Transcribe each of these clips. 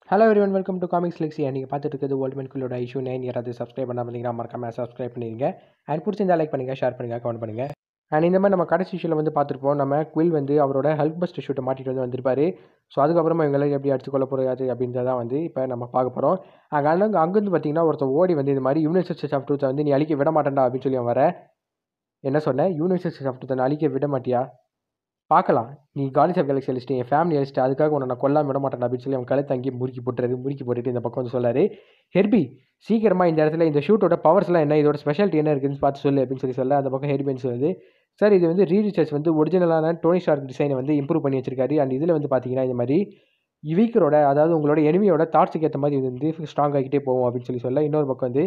hello everyone welcome to comics Lexia நீங்கள் பார்த்துட்டு இருக்கிறது வேர்ல்டு மென்குள்ளோட இஷ்யூ நைன் யாராவது சப்ஸ்கிரைப் பண்ணாமல் இருந்தீங்கன்னா மறக்காமல் சப்ஸ்கிரைப் பண்ணிடுங்க அண்ட் பிடிச்சிருந்தா லைக் பண்ணுங்கள் ஷேர் பண்ணுங்கள் கமெண்ட் பண்ணுங்கள் அண்ட் இந்த மாதிரி நம்ம கடைசி இஷ்யூவில் வந்து பார்த்துருப்போம் நம்ம குவில் வந்து அவரோட ஹெல்ப் பஸ்ட் ஷூட்டை மாட்டிட்டு வந்து வந்திருப்பாரு ஸோ அதுக்கப்புறமா இவங்களை எப்படி அடிச்சு கொள்ள போகிறது அப்படின்றத வந்து இப்போ நம்ம பார்க்க போகிறோம் அங்கே அங்கே அங்கேருந்து பார்த்தீங்கன்னா ஒருத்தர் ஓடி வந்து இந்த மாதிரி யூனிவர்சிட்டி ஆஃப் ட்ரூத்தை வந்து நீ அழிக்க விட மாட்டேன்டா அப்படின்னு சொல்லி அவன் வர என்ன சொன்னேன் யூனிவர்சிட்டி ஆஃப் ட்ரூத்தை நான் அழிக்க விட மாட்டியா பார்க்கலாம் நீ காலிஸ் ஆஃப் கேலக்ஸி அழிச்சிட்டு என் ஃபேமிலி அழிச்சிட்டு அதுக்காக உன்னை நான் கொல்லாம விட மாட்டேன் அப்படின்னு சொல்லி அவன் கழுத்து தங்கி முறுக்கி போட்டுறாரு முறுக்கி போட்டுட்டு இந்த பக்கம் வந்து சொல்லாரு ஹெர்பி சீக்கிரமாக இந்த இடத்துல இந்த ஷூட்டோட பவர்ஸ்லாம் என்ன இதோட ஸ்பெஷாலிட்டி என்ன இருக்குன்னு பார்த்து சொல்லு அப்படின்னு சொல்லி சொல்ல அந்த பக்கம் ஹெர்பின்னு சொல்லுது சார் இது வந்து ரீரிச்சர்ஸ் வந்து ஒரிஜினலான டோனி ஸ்டார்க் டிசைனை வந்து இம்ப்ரூவ் பண்ணி வச்சிருக்காரு அண்ட் இதில் வந்து பார்த்தீங்கன்னா இந்த மாதிரி வீக்கரோட அதாவது உங்களோட எனிமியோட தாட்ஸுக்கு ஏற்ற மாதிரி இது வந்து ஸ்ட்ராங் ஆகிட்டே போகும் அப்படின்னு சொல்லி சொல்ல இன்னொரு பக்கம் வந்து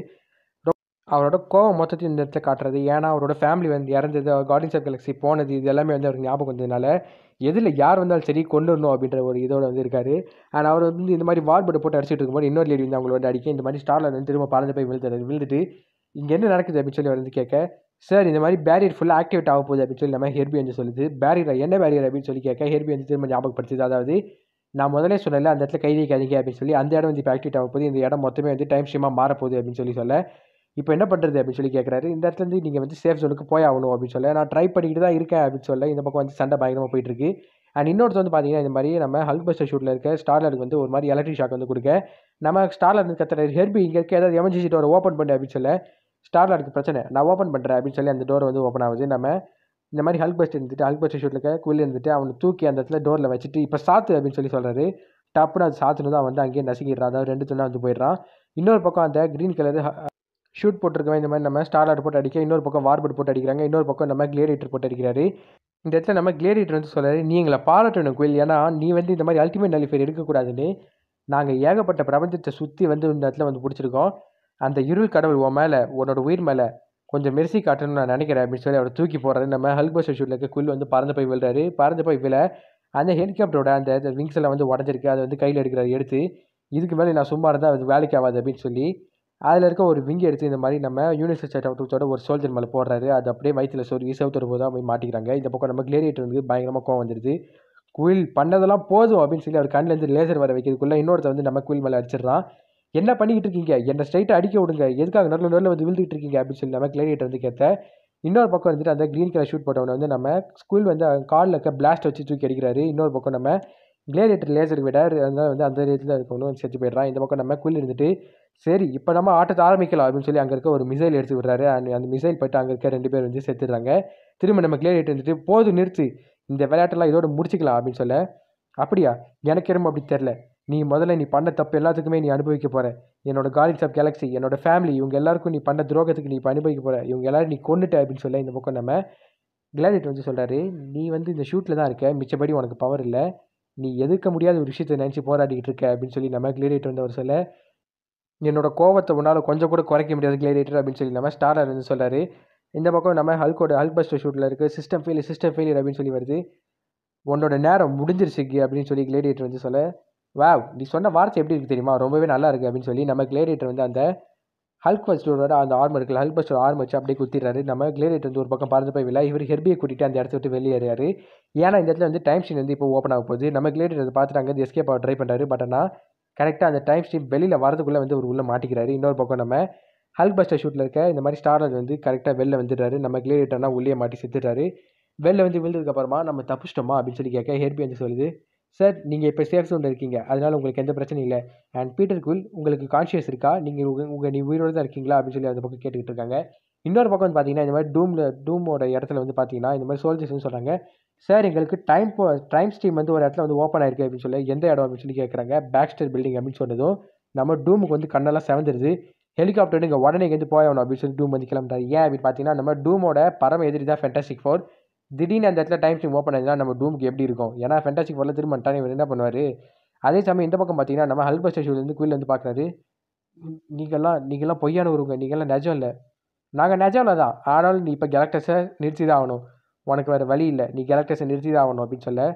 அவரோட கோவம் மொத்தத்தையும் இந்த இடத்துல காட்டுறது ஏன்னா அவரோட ஃபேமிலி வந்து இறந்தது கார்டின்ஸ் ஆஃப் கேலக்ஸி போனது இது எல்லாமே வந்து அவருக்கு ஞாபகம் வந்ததுனால எதில் யார் வந்தாலும் சரி கொண்டு வரணும் அப்படின்ற ஒரு இதோட வந்து இருக்காரு அண்ட் அவர் வந்து இந்த மாதிரி வால் பட்டு போட்டு அடிச்சிட்டு இருக்கும்போது இன்னொரு லேடி வந்து அவங்களோட அடிக்க இந்த மாதிரி ஸ்டாரில் வந்து திரும்ப பறந்து போய் விழுந்துறாரு விழுந்துட்டு இங்கே என்ன நடக்குது அப்படின்னு சொல்லி வந்து கேட்க சார் இந்த மாதிரி பேரியர் ஃபுல்லாக ஆக்டிவேட் ஆக போகுது அப்படின்னு சொல்லி நம்ம ஹெர்பி வந்து சொல்லுது பேரியர் என்ன பேரியர் அப்படின்னு சொல்லி கேட்க ஹெர்பி வந்து திரும்ப ஞாபகப்படுத்துது அதாவது நான் முதலே சொன்னல அந்த இடத்துல கை வைக்காதீங்க அப்படின்னு சொல்லி அந்த இடம் வந்து இப்போ ஆக்டிவேட் ஆக போகுது இந்த இடம் மொத்தமே வந்து டைம் ஸ்ட்ரீமாக மாறப்போகுது அப்படின்னு சொல்லி சொல்ல இப்போ என்ன பண்ணுறது அப்படின்னு சொல்லி கேட்குறாரு இந்த இடத்துல இருந்து நீங்கள் வந்து சேஃப் ஜோனுக்கு போய் ஆகணும் அப்படின்னு சொல்ல நான் ட்ரை பண்ணிக்கிட்டு தான் இருக்கேன் அப்படின்னு சொல்ல இந்த பக்கம் வந்து சண்டை பயங்கரமாக போயிட்டு இருக்கு அண்ட் இன்னொருத்த வந்து பார்த்தீங்கன்னா இந்த மாதிரி நம்ம ஹல்க் பஸ்டர் ஷூட்டில் இருக்க ஸ்டார்லருக்கு வந்து ஒரு மாதிரி எலக்ட்ரிக் ஷாக் வந்து கொடுக்க நம்ம ஸ்டார்லர் இருந்து கத்துற ஹெர்பி இங்கே இருக்க ஏதாவது எமர்ஜென்சி டோரை ஓப்பன் பண்ணு அப்படின்னு சொல்ல ஸ்டார்லருக்கு பிரச்சனை நான் ஓப்பன் பண்ணுறேன் அப்படின்னு சொல்லி அந்த டோர் வந்து ஓப்பன் ஆகுது நம்ம இந்த மாதிரி ஹல்க் பஸ்ட் இருந்துட்டு ஹல்க் பஸ்டர் ஷூட்டில் இருக்க குவில் இருந்துட்டு அவனை தூக்கி அந்த இடத்துல டோரில் வச்சுட்டு இப்போ சாத்து அப்படின்னு சொல்லி சொல்கிறாரு டப்புன்னு அது சாத்துனு தான் வந்து அங்கேயே நசுக்கிடுறான் அதாவது ரெண்டு துணா வந்து போயிடுறான் இன்னொரு பக்கம் அந்த க்ரீன் கலர் ஷூட் போட்டிருக்கவன் இந்த மாதிரி நம்ம ஸ்டார்லாட் போட்டு அடிக்க இன்னொரு பக்கம் வார்பட் போட்டு அடிக்கிறாங்க இன்னொரு பக்கம் நம்ம கிளேரேட்டர் போட்டு அடிக்கிறாரு இந்த இடத்துல நம்ம கிளேரேட்டர் வந்து சொல்கிறாரு நீ எங்களை பாராட்டணும் கோயில் ஏன்னா நீ வந்து இந்த மாதிரி அல்டிமேட் நலிஃபேர் எடுக்கக்கூடாதுன்னு நாங்கள் ஏகப்பட்ட பிரபஞ்சத்தை சுற்றி வந்து இந்த இடத்துல வந்து பிடிச்சிருக்கோம் அந்த இருள் கடவுள் உன் மேலே உன்னோட உயிர் மேலே கொஞ்சம் மெர்சி காட்டணும்னு நான் நினைக்கிறேன் அப்படின்னு சொல்லி அவர் தூக்கி போடுறாரு நம்ம ஹல்பஸ் ஷூட்டில் இருக்க குயில் வந்து பறந்து போய் விழுறாரு பறந்து போய் விழ அந்த ஹெலிகாப்டரோட அந்த விங்ஸ் எல்லாம் வந்து உடஞ்சிருக்கு அதை வந்து கையில் எடுக்கிறாரு எடுத்து இதுக்கு மேலே நான் சும்மா இருந்தால் அது வேலைக்கு ஆகாது அப்படின்னு சொல்லி அதில் இருக்க ஒரு விங்கி எடுத்து இந்த மாதிரி நம்ம யூனிவர்சிட்டி செட் அவுட்டோட ஒரு சோல்ஜர் மேலே போடுறாரு அது அப்படியே வயிற்றுல சொருகி செவத்தொரு போது தான் போய் மாட்டிக்கிறாங்க இந்த பக்கம் நம்ம கிளேரியேட்டர் வந்து பயங்கரமாக கோவம் வந்துடுது குயில் பண்ணதெல்லாம் போதும் அப்படின்னு சொல்லி அவர் கண்ணிலேருந்து லேசர் வர வைக்கிறதுக்குள்ளே இன்னொருத்த வந்து நம்ம குயில் மேலே அடிச்சிடறான் என்ன பண்ணிக்கிட்டு இருக்கீங்க என்ன ஸ்ட்ரைட்டாக அடிக்க விடுங்க எதுக்காக நல்ல நல்ல வந்து விழுந்துட்டு இருக்கீங்க அப்படின்னு சொல்லி நம்ம கிளேரியேட்டர் வந்து கேட்ட இன்னொரு பக்கம் வந்துட்டு அந்த க்ரீன் கலர் ஷூட் போட்டவனை வந்து நம்ம ஸ்கூல் வந்து காலில் இருக்க பிளாஸ்ட் வச்சு தூக்கி அடிக்கிறாரு இன்னொரு பக்கம் நம்ம கிளேரியேட்டர் லேசர் விட அதனால வந்து அந்த இதில் இருக்கவனும் வந்து செத்து போயிடுறான் இந்த பக்கம் நம்ம குயில் இருந்துட்டு சரி இப்போ நம்ம ஆட்டத்தை ஆரம்பிக்கலாம் அப்படின்னு சொல்லி அங்கே இருக்க ஒரு மிசைல் எடுத்து விடுறாரு அண்ட் அந்த மிசைல் போயிட்டு அங்கே இருக்க ரெண்டு பேர் வந்து செத்துடுறாங்க திரும்ப நம்ம கிளியர் இருந்துட்டு போது நிறுத்து இந்த விளையாட்டெல்லாம் இதோட முடிச்சுக்கலாம் அப்படின்னு சொல்ல அப்படியா எனக்கு என்னமோ அப்படி தெரில நீ முதல்ல நீ பண்ண தப்பு எல்லாத்துக்குமே நீ அனுபவிக்க போகிற என்னோட காலிஸ் ஆஃப் கேலக்ஸி என்னோட ஃபேமிலி இவங்க எல்லாருக்கும் நீ பண்ண துரோகத்துக்கு நீ இப்போ அனுபவிக்க போகிற இவங்க எல்லாரும் நீ கொண்டுட்ட அப்படின்னு சொல்ல இந்த பக்கம் நம்ம கிளாடிட் வந்து சொல்கிறாரு நீ வந்து இந்த ஷூட்டில் தான் இருக்க மிச்சபடி உனக்கு பவர் இல்லை நீ எதிர்க்க முடியாத ஒரு விஷயத்தை நினச்சி போராடிக்கிட்டு இருக்க அப்படின்னு சொல்லி நம்ம கிளியரேட் வந்து அவர் சொல்ல என்னோட கோவத்தை உன்னால் கொஞ்சம் கூட குறைக்க முடியாது கிளியரேட்டர் அப்படின்னு சொல்லி நம்ம ஸ்டாரர் வந்து சொல்கிறாரு இந்த பக்கம் நம்ம ஹல்கோட ஹல்க் பஸ்டர் ஷூட்டில் இருக்குது சிஸ்டம் ஃபெயிலியர் சிஸ்டம் ஃபெயிலியர் அப்படின்னு சொல்லி வருது உன்னோட நேரம் முடிஞ்சிருச்சு அப்படின்னு சொல்லி கிளேடியேட்டர் வந்து சொல்ல வா நீ சொன்ன வார்த்தை எப்படி இருக்குது தெரியுமா ரொம்பவே நல்லா இருக்குது அப்படின்னு சொல்லி நம்ம கிளேடியேட்டர் வந்து அந்த ஹல்க் பஸ்டரோட அந்த ஆர்மர் இருக்குல்ல ஹல்க் பஸ்டர் ஆர்ம் வச்சு அப்படியே குத்திடுறாரு நம்ம கிளேடியேட்டர் வந்து ஒரு பக்கம் பறந்து போய் விழா இவர் ஹெர்பியை கூட்டிட்டு அந்த இடத்த விட்டு வெளியேறாரு ஏன்னா இந்த இடத்துல வந்து டைம் ஸ்டீன் வந்து இப்போ ஓப்பன் ஆக போகுது நம்ம கிளேடியேட்டர் பார்த்துட்டு அங்கே எஸ்கேப் ஆக ட்ரை பண்ணுறாரு பட் ஆனால் கரெக்டாக அந்த டைம் ஸ்ட்ரீம் வெளியில் வரதுக்குள்ளே வந்து ஒரு உள்ளே மாட்டிக்கிறாரு இன்னொரு பக்கம் நம்ம ஹல்க் பஸ்டர் ஷூட்டில் இருக்க இந்த மாதிரி ஸ்டாரர் வந்து கரெக்டாக வெளில வந்துடுறாரு நம்ம கிளியர்ட்டனா உள்ளே மாட்டி செத்துட்டாரு வெளில வந்து விழுந்ததுக்கப்புறமா நம்ம தப்பிச்சிட்டோமா அப்படின்னு சொல்லி கேட்க ஹெர்பி வந்து சொல்லுது சார் நீங்கள் இப்போ சேஃப் ஜோனில் இருக்கீங்க அதனால் உங்களுக்கு எந்த பிரச்சனையும் இல்லை அண்ட் பீட்டர் குல் உங்களுக்கு கான்ஷியஸ் இருக்கா நீங்கள் உங்கள் உங்கள் நீ உயிரோடு தான் இருக்கீங்களா அப்படின்னு சொல்லி அந்த பக்கம் கேட்டுக்கிட்டு இருக்காங்க இன்னொரு பக்கம் வந்து பார்த்தீங்கன்னா இந்த மாதிரி டூமில் டூமோட இடத்துல வந்து பார்த்தீங்கன்னா இந்த மாதிரி சோல்ஜர்ஸ்னு சொல்கிறாங்க சார் எங்களுக்கு டைம் போ டைம் ஸ்ட்ரீம் வந்து ஒரு இடத்துல வந்து ஓப்பன் ஆயிருக்கு அப்படின்னு சொல்லி எந்த இடம் அப்படின்னு சொல்லி கேட்குறாங்க பேக்ஸ்டர் பில்டிங் அப்படின்னு சொன்னதும் நம்ம டூமுக்கு வந்து கண்ணெல்லாம் செவந்துருது ஹெலிகாப்டர் இங்கே உடனே இங்கேருந்து போயணும் அப்படின்னு சொல்லி டூம் வந்து கிளம்பிட்டார் ஏன் அப்படின்னு பார்த்தீங்கன்னா நம்ம டூமோட பரம எதிரி தான் ஃபென்டாஸ்டிக் ஃபோர் திடீர்னு அந்த இடத்துல டைம் ஸ்ட்ரீம் ஓப்பன் ஆயிருந்தா நம்ம டூமுக்கு எப்படி இருக்கும் ஏன்னா ஃபென்டாஸ்டிக் ஃபோரில் திரும்ப டைம் இவர் என்ன பண்ணுவார் அதே சமயம் இந்த பக்கம் பார்த்தீங்கன்னா நம்ம ஹல்பர் ஸ்டேஷன்லேருந்து குயில் வந்து பார்க்குறாரு நீங்கள்லாம் நீங்கள்லாம் பொய்யான உருவங்க நீங்கள்லாம் நிஜம் இல்லை நாங்கள் நிஜம் இல்லை தான் ஆனாலும் நீ இப்போ கேரக்டர்ஸை நிறுத்தி தான் ஆகணும் உனக்கு வேறு வழி இல்லை நீ கேரக்டர்ஸை நிறுத்தி தான் ஆகணும் அப்படின்னு சொல்ல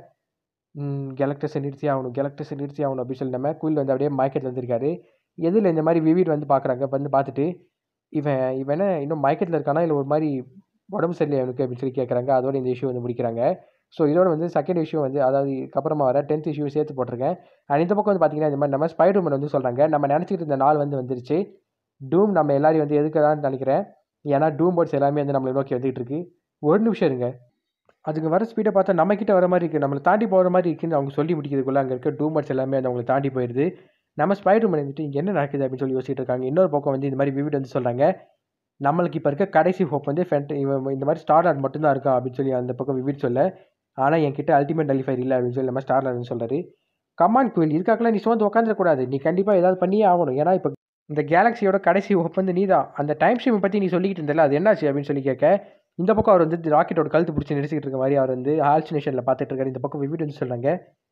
கேலக்டர்ஸை நிறுத்தி ஆகணும் கேலக்டர்ஸை நிறுத்தி ஆகணும் அப்படின்னு சொல்லி நம்ம குயில் வந்து அப்படியே மயக்கத்தில் வந்திருக்காரு எதில் இந்த மாதிரி விவிட் வந்து பார்க்குறாங்க வந்து பார்த்துட்டு இவன் இவனை இன்னும் மயக்கத்தில் இருக்கானா இல்லை ஒரு மாதிரி உடம்பு சரியில்லை அவனுக்கு அப்படின்னு சொல்லி கேட்குறாங்க அதோட இந்த இஷ்யூ வந்து முடிக்கிறாங்க ஸோ இதோட வந்து செகண்ட் இஷ்யூ வந்து அதாவது இதுக்கப்புறமா வர டென்த் இஷ்யூ சேர்த்து போட்டிருக்கேன் அண்ட் இந்த பக்கம் வந்து பார்த்தீங்கன்னா இந்த மாதிரி நம்ம ஸ்பைடர் மேன் வந்து சொல்கிறாங்க நம்ம நினச்சிக்கிட்டு இருந்த நாள் வந்து வந்துருச்சு டூம் நம்ம எல்லாரையும் வந்து எதுக்குதான்னு நினைக்கிறேன் ஏன்னா டூம் போர்ட்ஸ் எல்லாமே வந்து நம்மளை நோக்கி வந்துகிட்டு இருக்கு ஒரு நிமிஷம் இருங்க அதுக்கு வர ஸ்பீடை பார்த்தா நம்ம கிட்ட வர மாதிரி இருக்குது நம்மளை தாண்டி போகிற மாதிரி இருக்குன்னு அவங்க சொல்லி முடிக்கிறதுக்குள்ள அங்கே இருக்க டூம் போர்ட்ஸ் எல்லாமே வந்து அவங்களை தாண்டி போயிடுது நம்ம ஸ்பைடர் மேன் வந்துட்டு இங்கே என்ன நடக்குது அப்படின்னு சொல்லி யோசிச்சுட்டு இருக்காங்க இன்னொரு பக்கம் வந்து இந்த மாதிரி விவிட் வந்து சொல்கிறாங்க நம்மளுக்கு இப்போ இருக்க கடைசி ஹோப் வந்து ஃபென்ட் இவன் இந்த மாதிரி ஸ்டார் ஆர்ட் மட்டும்தான் இருக்கா அப்படின்னு சொல்லி அந்த பக்கம் விவிட் சொல்ல ஆனால் என்கிட்ட அல்டிமேட் அலிஃபைர் இல்லை அப்படின்னு சொல்லி நம்ம ஸ்டார் ஆர்ட்னு சொல்கிறாரு கமான் குயில் இதுக்காகலாம் நீ சுமந்து உட்காந்துடக்கூடாது நீ கண்டிப்பாக ஏதாவது பண்ணியே ஆகணும் ஏன்னா இப்போ இந்த கேலக்ஸியோட கடைசி ஹோப் வந்து நீ தான் அந்த டைம் ஸ்ட்ரீம் பற்றி நீ சொல்லிக்கிட்டு இருந்தல அது என்னாச்சு அப்படின்னு சொல்லி கேட்க இந்த பக்கம் அவர் வந்து ராக்கெட்டோட கழுத்து பிடிச்சி நிறுத்திக்கிட்டு இருக்க மாதிரி அவர் வந்து ஹால்சினேஷனில் பார்த்துட்டு இருக்காரு இந்த பக்கம் விவிட் வந்து சொல்கிறாங்க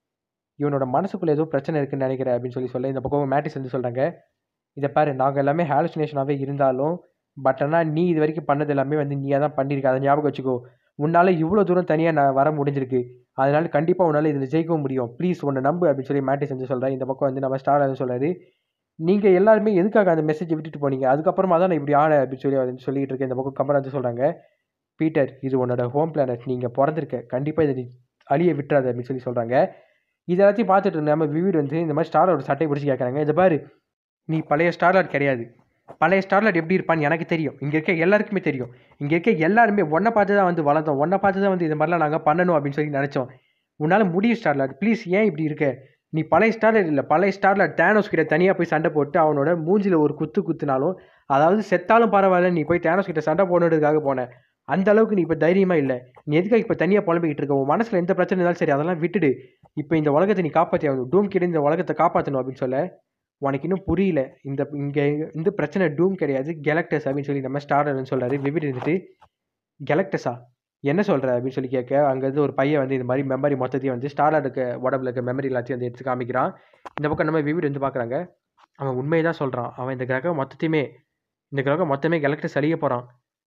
இவனோட மனசுக்குள்ளே ஏதோ பிரச்சனை இருக்குன்னு நினைக்கிறேன் அப்படின்னு சொல்லி சொல்ல இந்த பக்கம் மேட்டிஸ் வந்து சொல்கிறாங்க இதை பாரு நாங்கள் எல்லாமே ஹாலுசினேஷனாகவே இருந்தாலும் பட் ஆனால் நீ இது வரைக்கும் பண்ணது எல்லாமே வந்து நீயாக தான் பண்ணியிருக்க அதை ஞாபகம் வச்சுக்கோ உன்னால் இவ்வளோ தூரம் தனியாக நான் வர முடிஞ்சிருக்கு அதனால கண்டிப்பாக உன்னால் இதில் ஜெயிக்கவும் முடியும் ப்ளீஸ் உன்னை நம்பு அப்படின்னு சொல்லி மேட்டிஸ் வந்து சொல்கிறேன் இந்த பக்கம் வந்து நம்ம ஸ்டார் வந்து சொல்கிறாரு நீங்கள் எல்லாருமே எதுக்காக அந்த மெசேஜை விட்டுட்டு போனீங்க அதுக்கப்புறமா தான் நான் இப்படி ஆனேன் அப்படின்னு சொல்லி அவர் வந்து சொல்லிட்டு இருக்கேன் இந்த பக்கம் கமரா வந்து சொல்கிறாங்க பீட்டர் இது உன்னோட ஹோம் பிளானட் நீங்கள் பிறந்திருக்க கண்டிப்பாக இதை நீ அழிய விட்டுறாத அப்படின்னு சொல்லி சொல்கிறாங்க இது எல்லாத்தையும் பார்த்துட்டு நம்ம விவிட் வந்து இந்த மாதிரி ஸ்டாரோட சட்டை பிடிச்சி கேட்குறாங்க இதை பாரு நீ பழைய ஸ்டார்லாட் கிடையாது பழைய ஸ்டார்லாட் எப்படி இருப்பான்னு எனக்கு தெரியும் இங்கே இருக்க எல்லாருக்குமே தெரியும் இங்கே இருக்க எல்லாருமே ஒன்றை பார்த்து தான் வந்து வளர்ந்தோம் ஒன்றை பார்த்து தான் வந்து இது மாதிரிலாம் நாங்கள் பண்ணணும் அப்படின்னு சொல்லி நினச்சோம் உன்னால் முடியும் ஸ்டார்லாட் ப்ளீஸ் ஏன் இப்படி இருக்க நீ பழைய ஸ்டார்லாட் இல்லை பழைய ஸ்டார்லாட் தேனோஸ் கிட்ட தனியாக போய் சண்டை போட்டு அவனோட மூஞ்சில் ஒரு குத்து குத்துனாலும் அதாவது செத்தாலும் பரவாயில்ல நீ போய் தேனோஸ் கிட்ட சண்டை போடுறதுக்காக போன அந்த அளவுக்கு நீ இப்போ தைரியமாக இல்லை நீ எதுக்காக இப்போ தனியாக புலம்பிக்கிட்டு இருக்க உன் மனசில் எந்த பிரச்சனை இருந்தாலும் சரி அதெல்லாம் விட்டுடு இப்போ இந்த உலகத்தை நீ காப்பாற்றி ஆகணும் டூம் கிட்ட இந்த உலகத்தை காப்பாற்றணும் அப்படின்னு சொல்ல உனக்கு இன்னும் புரியல இந்த இங்கே இந்த பிரச்சனை டூம் கிடையாது கெலக்டஸ் அப்படின்னு சொல்லி நம்ம ஸ்டார்டர்னு சொல்கிறாரு விவிட் இருந்துட்டு கெலக்டஸா என்ன சொல்கிற அப்படின்னு சொல்லி கேட்க அங்கேருந்து ஒரு பையன் வந்து இந்த மாதிரி மெமரி மொத்தத்தையும் வந்து ஸ்டார்லாக இருக்க உடம்புல இருக்க மெமரி எல்லாத்தையும் வந்து எடுத்து காமிக்கிறான் இந்த பக்கம் நம்ம விவிட் வந்து பார்க்குறாங்க அவன் உண்மையை தான் சொல்கிறான் அவன் இந்த கிரகம் மொத்தத்தையுமே இந்த கிரகம் மொத்தமே கெலக்டஸ் அழிய போகிறான்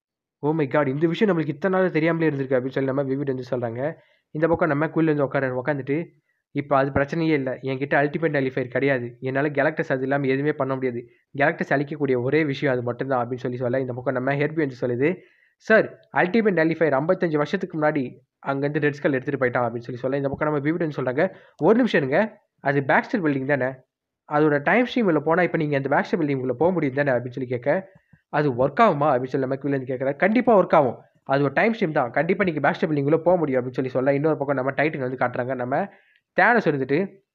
ஓ மை காட் இந்த விஷயம் நம்மளுக்கு இத்தனை நாள் தெரியாமலே இருந்திருக்கு அப்படின்னு சொல்லி நம்ம விவிட் வந்து சொல்கிறாங்க இந்த பக்கம் நம்ம குயில் வந்து உட்கார உட்காந்துட்டு இப்போ அது பிரச்சனையே இல்லை என்கிட்ட அல்டிமேட் அலிஃபைர் கிடையாது என்னால் கேலக்டஸ் அது இல்லாமல் எதுவுமே பண்ண முடியாது கேலக்டஸ் அழிக்கக்கூடிய ஒரே விஷயம் அது மட்டும்தான் அப்படின்னு சொல்லி சொல்ல இந்த பக்கம் நம்ம ஹெர்பி வந்து சொல்லுது சார் அல்டிமேட் அலிஃபைர் ஐம்பத்தஞ்சு வருஷத்துக்கு முன்னாடி அங்கேருந்து ரெட் ஸ்கல் எடுத்துகிட்டு போயிட்டான் அப்படின்னு சொல்லி சொல்ல இந்த பக்கம் நம்ம விவிட் வந்து சொல்கிறாங்க ஒரு நிமிஷம் இருங்க அது பேக்ஸ்டர் பில்டிங் தானே அதோட டைம் ஸ்ட்ரீமில் போனால் இப்போ நீங்கள் அந்த பேக்ஸ்டர் பில்டிங்குள்ளே போக முடியும் தானே அப்படின்னு சொல்லி கேட்க அது ஒர்க் ஆகுமா அப்படின்னு சொல்லி நம்ம கீழே கேட்குறேன் கண்டிப்பாக ஒர்க் ஆகும் அது ஒரு டைம் ஸ்ட்ரீம் தான் கண்டிப்பாக நீங்கள் பேக்ஸ்டர் பில்டிங்குள்ளே போக முடியும் அப்படின்னு சொல்லி சொல்ல இன்னொரு பக்கம் நம்ம டைட்டன் வந்து காட்டுறாங்க நம்ம தேனஸ் இருந்துட்டு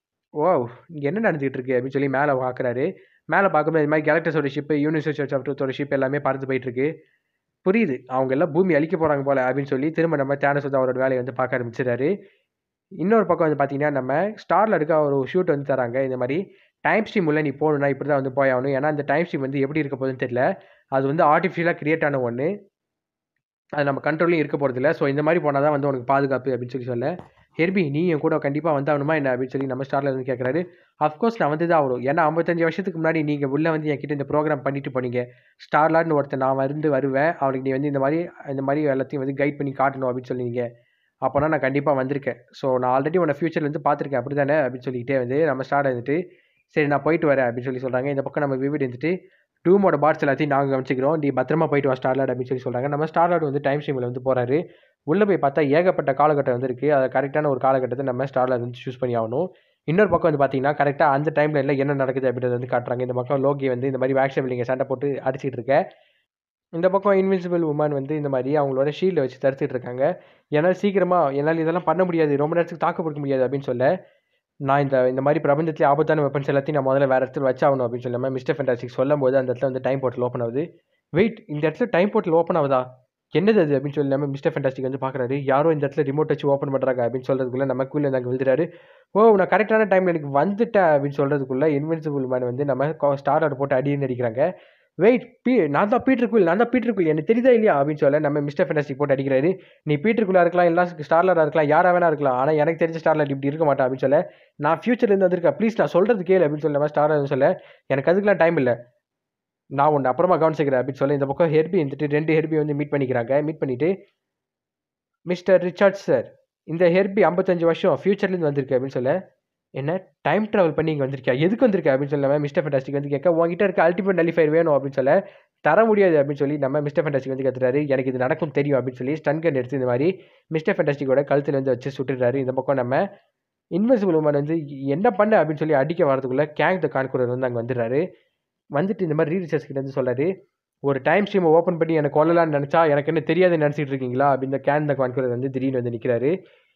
ஓ இங்கே என்ன நடந்துகிட்டு இருக்கு அப்படின்னு சொல்லி மேலே பார்க்குறாரு மேலே பார்க்கும்போது இது மாதிரி கேலக்டஸோட ஷிப்பு யூனிவர்சிட்டி ஆஃப் ட்ரூத்தோட ஷிப் எல்லாமே பறந்து போயிட்டு இருக்கு புரியுது அவங்க எல்லாம் பூமி அழிக்க போகிறாங்க போல அப்படின்னு சொல்லி திரும்ப நம்ம தேனஸ் வந்து அவரோட வேலையை வந்து பார்க்க ஆரம்பிச்சிடாரு இன்னொரு பக்கம் வந்து பார்த்தீங்கன்னா நம்ம ஸ்டாரில் இருக்க ஒரு ஷூட் வந்து தராங்க இந்த மாதிரி டைம் ஸ்ட்ரீம் உள்ள நீ போகணுன்னா இப்படி தான் வந்து போய் ஆகணும் ஏன்னா அந்த டைம் ஸ்ட்ரீம் வந்து எப்படி இருக்க போகுதுன்னு தெரியல அது வந்து ஆர்டிஃபிஷியலாக கிரியேட் ஆன ஒன்று அது நம்ம கண்ட்ரோலையும் இருக்க போகிறதில்ல ஸோ இந்த மாதிரி போனால் தான் வந்து உனக்கு பாதுகாப்பு அப்படின்னு சொல்லி சொல்ல ஹெர்பி நீ என் கூட கண்டிப்பாக வந்தாகணுமா என்ன அப்படின்னு சொல்லி நம்ம ஸ்டாரில் இருந்து கேட்குறாரு அஃப்கோர்ஸ் நான் வந்து தான் ஆகணும் ஏன்னா ஐம்பத்தஞ்சு வருஷத்துக்கு முன்னாடி நீங்கள் உள்ளே வந்து என்கிட்ட இந்த ப்ரோக்ராம் பண்ணிட்டு போனீங்க ஸ்டார்லாட்னு ஒருத்தன் நான் வந்து வருவேன் அவனுக்கு நீ வந்து இந்த மாதிரி இந்த மாதிரி எல்லாத்தையும் வந்து கைட் பண்ணி காட்டணும் அப்படின்னு சொன்னீங்க அப்போனா நான் கண்டிப்பாக வந்திருக்கேன் ஸோ நான் ஆல்ரெடி உன்னை ஃபியூச்சரில் வந்து பார்த்துருக்கேன் அப்படி தானே அப்படின்னு சொல்லிக்கிட்டே வந்து நம்ம ஸ்டார்ட் வந்துட்டு சரி நான் போயிட்டு வரேன் அப்படின்னு சொல்லி சொல்கிறாங்க இந்த பக்கம் நம்ம விவிட் வந்துட்டு டூமோட பார்ட்ஸ் எல்லாத்தையும் நாங்கள் கவனிச்சிக்கிறோம் நீ பத்திரமா போயிட்டு வா ஸ்டார்லாட் அப்படின்னு சொல்லி சொல்கிறாங்க நம்ம ஸ்டார்லாட் வந்து டைம் ஸ்ட்ரீமில் வந்து போகிறாரு உள்ளே போய் பார்த்தா ஏகப்பட்ட காலகட்டம் வந்து இருக்குது அது கரெக்டான ஒரு காலகட்டத்தை நம்ம ஸ்டார்லாட் வந்து சூஸ் பண்ணி ஆகணும் இன்னொரு பக்கம் வந்து பார்த்தீங்கன்னா கரெக்டாக அந்த டைமில் இல்லை என்ன நடக்குது அப்படின்றத வந்து காட்டுறாங்க இந்த பக்கம் லோகி வந்து இந்த மாதிரி வேக்ஷன் பில்லிங்க சண்டை போட்டு அடிச்சிட்டு இருக்க இந்த பக்கம் இன்விசிபிள் உமன் வந்து இந்த மாதிரி அவங்களோட ஷீல்டை வச்சு தடுத்துட்டு இருக்காங்க என்னால் சீக்கிரமாக என்னால் இதெல்லாம் பண்ண முடியாது ரொம்ப நேரத்துக்கு தாக்கு பிடிக்க முடியாது அப்படின்னு சொல்ல நான் இந்த இந்த மாதிரி பிரபஞ்சத்தில் ஆபத்தான வெப்பன்ஸ் எல்லாத்தையும் நான் முதல்ல வேறு இடத்துல வச்சாகணும் அப்படின்னு சொல்லாமல் மிஸ்டர் ஃபென்டாஸ்டிக் சொல்லும் போது அந்த இடத்துல வந்து டைம் போர்ட்டல் ஓப்பன் ஆகுது வெயிட் இந்த இடத்துல டைம் போர்ட்டல் ஓப்பன் ஆகுதா என்னது அது அப்படின்னு சொல்லி நம்ம மிஸ்டர் ஃபென்டாஸ்டிக் வந்து பார்க்குறாரு யாரோ இந்த இடத்துல ரிமோட் வச்சு ஓப்பன் பண்ணுறாங்க அப்படின்னு சொல்கிறதுக்குள்ள நம்ம கீழே நாங்கள் விழுதுறாரு ஓ நான் கரெக்டான டைமில் எனக்கு வந்துட்டேன் அப்படின்னு சொல்கிறதுக்குள்ள இன்வின்சிபிள் மேன் வந்து நம்ம ஸ்டார் ஆர்டர் போட்டு அடின்னு அடிக்கிறாங்க வெயிட் பீ நான் தான் பீட்டர் குயில் நான் தான் பீட்டர் குயில் எனக்கு தெரியுதா இல்லையா அப்படின்னு சொல்ல நம்ம மிஸ்டர் ஃபென்டாஸ்டிக் போட்டு அடிக்கிறாரு நீ பீட்டர் குள்ளா இருக்கலாம் இல்லை ஸ்டார்லராக இருக்கலாம் யாராக வேணா இருக்கலாம் ஆனால் எனக்கு தெரிஞ்ச ஸ்டார்லர் இப்படி இருக்க மாட்டேன் அப்படின்னு சொல்ல நான் ஃபியூச்சர்லேருந்து வந்திருக்கேன் ப்ளீஸ் நான் சொல்கிறது கேளு அப்படின்னு சொல்லி நம்ம ஸ்டார்லர் சொல்ல எனக்கு அதுக்கெலாம் டைம் இல்லை நான் ஒன்று அப்புறமா கவனிச்சிக்கிறேன் அப்படின்னு சொல்லி இந்த பக்கம் ஹெர்பி வந்துட்டு ரெண்டு ஹெர்பி வந்து மீட் பண்ணிக்கிறாங்க மீட் பண்ணிவிட்டு மிஸ்டர் ரிச்சர்ட் சார் இந்த ஹெர்பி ஐம்பத்தஞ்சு வருஷம் ஃபியூச்சர்லேருந்து வந்திருக்கு அப்படின்னு சொல்ல என்ன டைம் ட்ராவல் பண்ணி இங்கே வந்திருக்கியா எதுக்கு வந்திருக்க அப்படின்னு சொல்லாம மிஸ்டர் ஃபென்டாஸ்டிக் வந்து கேட்க உங்ககிட்ட இருக்க அல்டிமேட் நலிஃபைர் வேணும் அப்படின்னு சொல்ல தர முடியாது அப்படின்னு சொல்லி நம்ம மிஸ்டர் ஃபென்டாஸ்டிக் வந்து கத்துறாரு எனக்கு இது நடக்கும் தெரியும் அப்படின்னு சொல்லி ஸ்டன் கன் எடுத்து இந்த மாதிரி மிஸ்டர் ஃபென்டாஸ்டிக்கோட கழுத்தில் வந்து வச்சு சுட்டுறாரு இந்த பக்கம் நம்ம இன்வெசிபிள் உமன் வந்து என்ன பண்ண அப்படின்னு சொல்லி அடிக்க வரதுக்குள்ள கேங் த கான்குரர் வந்து அங்கே வந்துடுறாரு வந்துட்டு இந்த மாதிரி ரீரிசர்ஸ் கிட்ட வந்து சொல்றாரு ஒரு டைம் ஸ்ட்ரீமை ஓப்பன் பண்ணி எனக்கு கொல்லலாம்னு நினச்சா எனக்கு என்ன தெரியாதுன்னு நினச்சிட்டு இருக்கீங்களா அப்படின்னு கேன் த கான்குரர் வந்து திடீர்னு வந்து நிற்கிறாரு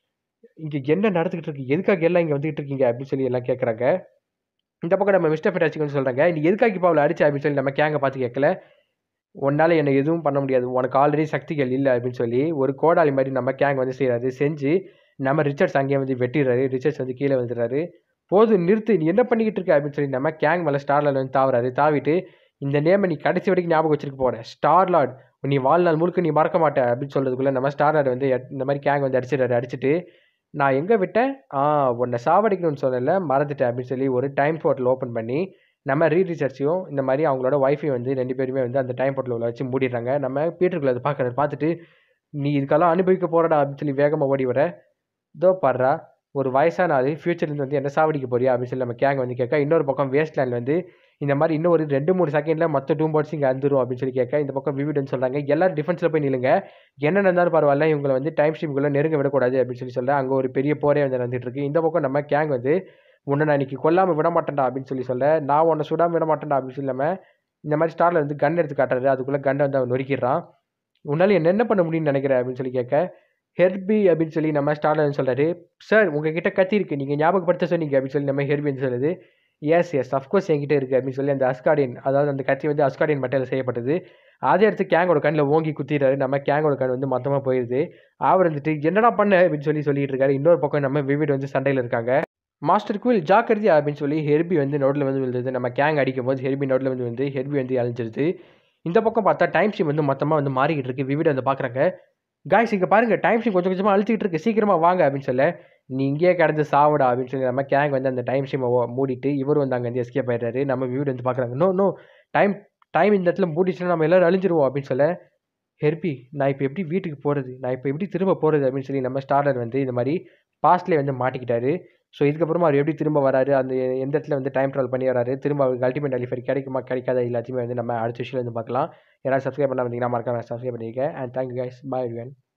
இங்கே என்ன நடந்துக்கிட்டு இருக்கு எதுக்காக எல்லாம் இங்கே வந்துகிட்டு இருக்கீங்க அப்படின்னு சொல்லி எல்லாம் கேட்குறாங்க இந்த பக்கம் நம்ம மிஸ்டர் ஃபென்டாஸ்டிக் வந்து சொல்கிறாங்க நீ எதுக்காக இப்போ அவளை அடிச்ச அப்படின்னு சொல்லி நம்ம கேங்கை பார்த்து கேட்கல உன்னால் என்னை எதுவும் பண்ண முடியாது உனக்கு ஆல்ரெடி சக்திகள் இல்லை அப்படின்னு சொல்லி ஒரு கோடாளி மாதிரி நம்ம கேங் வந்து செய்கிறாரு செஞ்சு நம்ம ரிச்சர்ட்ஸ் அங்கேயே வந்து வெட்டிடுறாரு ரிச்சர்ட்ஸ் வந்து கீழே வந்துடுறாரு போதும் நிறுத்து நீ என்ன பண்ணிக்கிட்டு இருக்க அப்படின்னு சொல்லி நம்ம கேங் மேலே ஸ்டார்லாட் வந்து தாவுறாரு தாவிட்டு இந்த நேமை நீ கடைசி வரைக்கும் ஞாபகம் வச்சிருக்க போற ஸ்டார்லாட் நீ வாழ்நாள் முழுக்க நீ மறக்க மாட்ட அப்படின்னு சொல்றதுக்குள்ள நம்ம ஸ்டார்லாட் வந்து எட்- இந்த மாதிரி கேங் வந்து அடிச்சிடுறாரு அடிச்சுட்டு நான் எங்கே விட்டேன் ஆ உன்னை சாவடிக்கணும்னு சொல்லல மறந்துட்டேன் அப்படின்னு சொல்லி ஒரு டைம் போர்ட்டல் ஓப்பன் பண்ணி நம்ம ரீ ரிசர்ச்சையும் இந்த மாதிரி அவங்களோட ஒய்ஃபையும் வந்து ரெண்டு பேருமே வந்து அந்த டைம் போர்ட்டல் வச்சு மூடிடுறாங்க நம்ம பீட்டருக்குள்ள அதை பார்க்கறது பார்த்துட்டு நீ இதுக்கெல்லாம் அனுபவிக்க போறடா அப்படின்னு சொல்லி வேகமாக ஓடி வர இதோ பாடுறா ஒரு வயசான ஆள் ஃபியூச்சர்லேருந்து வந்து என்ன சாவடிக்க போறியா அப்படின்னு சொல்லி நம்ம கேங் வந்து கேட்க இன்னொரு பக்கம் வேஸ்ட்லேண்ட் வந்து இந்த மாதிரி இன்னும் ஒரு ரெண்டு மூணு செகண்டில் மொத்த டூம் பாட்ஸ் இங்கே வந்துரும் அப்படின்னு சொல்லி கேட்க இந்த பக்கம் விவிடுன்னு சொல்கிறாங்க எல்லாரும் டிஃபென்ஸில் போய் நில்லுங்க என்ன நடந்தாலும் பரவாயில்ல இவங்களை வந்து டைம் ஸ்ட்ரீம்குள்ளே நெருங்க விடக்கூடாது அப்படின்னு சொல்லி சொல்ல அங்கே ஒரு பெரிய போரே வந்து நடந்துட்டு இருக்கு இந்த பக்கம் நம்ம கேங் வந்து உன்னை நான் இன்னைக்கு கொல்லாமல் விட மாட்டேன்டா அப்படின்னு சொல்லி சொல்ல நான் உன்னை சுடாமல் விட மாட்டேன்டா அப்படின்னு சொல்லி நம்ம இந்த மாதிரி ஸ்டாரில் வந்து கன் எடுத்து காட்டுறாரு அதுக்குள்ளே கன்னை வந்து அவன் நொறுக்கிடுறான் உன்னால் என்ன என்ன பண்ண முடியும்னு நினைக்கிற அப்படின்னு சொல்லி கேட்க ஹெர்பி அப்படின்னு சொல்லி நம்ம ஸ்டார்ல வந்து சொல்றாரு சார் உங்ககிட்ட கத்தி இருக்கு நீங்க ஞாபகப்படுத்த சொன்னீங்க அப்படின்னு சொல்லி நம்ம ஹெர்பி வந்து சொல்லுது எஸ் எஸ் அஃப்கோர்ஸ் என்கிட்ட இருக்கு அப்படின்னு சொல்லி அந்த அஸ்காடியன் அதாவது அந்த கத்தி வந்து அஸ்காடியன் மட்டையில் செய்யப்பட்டது அதே எடுத்து கேங்கோட கண்ணில் ஓங்கி குத்திடுறாரு நம்ம கேங்கோட கண் வந்து மொத்தமாக போயிடுது அவர் வந்துட்டு என்னடா பண்ண அப்படின்னு சொல்லி சொல்லிட்டு இருக்காரு இன்னொரு பக்கம் நம்ம விவிட் வந்து சண்டையில் இருக்காங்க மாஸ்டர் குயில் ஜாக்கிரதி அப்படின்னு சொல்லி ஹெர்பி வந்து நோட்டில் வந்து விழுந்தது நம்ம கேங் அடிக்கும் போது ஹெர்பி நோட்டில் வந்து வந்து ஹெர்பி வந்து அழிஞ்சிருது இந்த பக்கம் பார்த்தா டைம் ஸ்ட்ரீம் வந்து மொத்தமாக வந்து மாறிக்கிட்டு இருக்கு விவிட் வந்து பார்க்குறாங்க காய்ஸ் இங்கே பாருங்க டைம் ஸ்ட்ரீம் கொஞ்சம் கொஞ்சமாக அழிச்சிக்கிட்டு இருக்கு சீக்கிரமா வாங்க அப்படின்னு சொல்ல நீ இங்கேயே கிடந்து சாவடா அப்படின்னு சொல்லி நம்ம கேங் வந்து அந்த டைம் ஸ்ட்ரீமை மூடிட்டு இவர் வந்து அங்கே வந்து எஸ்கேப் ஆயிடுறாரு நம்ம வீடு வந்து பார்க்குறாங்க நோ நோ டைம் டைம் இந்த இடத்துல மூடிச்சுன்னா நம்ம எல்லாரும் அழிஞ்சிருவோம் அப்படின்னு சொல்ல ஹெர்பி நான் இப்போ எப்படி வீட்டுக்கு போகிறது நான் இப்போ எப்படி திரும்ப போகிறது அப்படின்னு சொல்லி நம்ம ஸ்டார்லர் வந்து இந்த மாதிரி பாஸ்ட்லேயே வந்து மாட்டிக்கிட்டாரு ஸோ இதுக்கப்புறமா அவர் எப்படி திரும்ப வராரு அந்த எந்த இடத்துல வந்து டைம் ட்ராவல் பண்ணி வராரு திரும்ப அவருக்கு அல்டிமேட் அலிஃபர் கிடைக்குமா கிடைக்காத எல்லாத்தையுமே வந்து நம்ம அடுத்த விஷயம் வந்து பார்க்கலாம் யாராவது சப்ஸ்கிரைப் பண்ண வந்தீங்கன்னா மறக்காம சப்ஸ்கிரைப் பண்ணிக்க and thank you guys bye everyone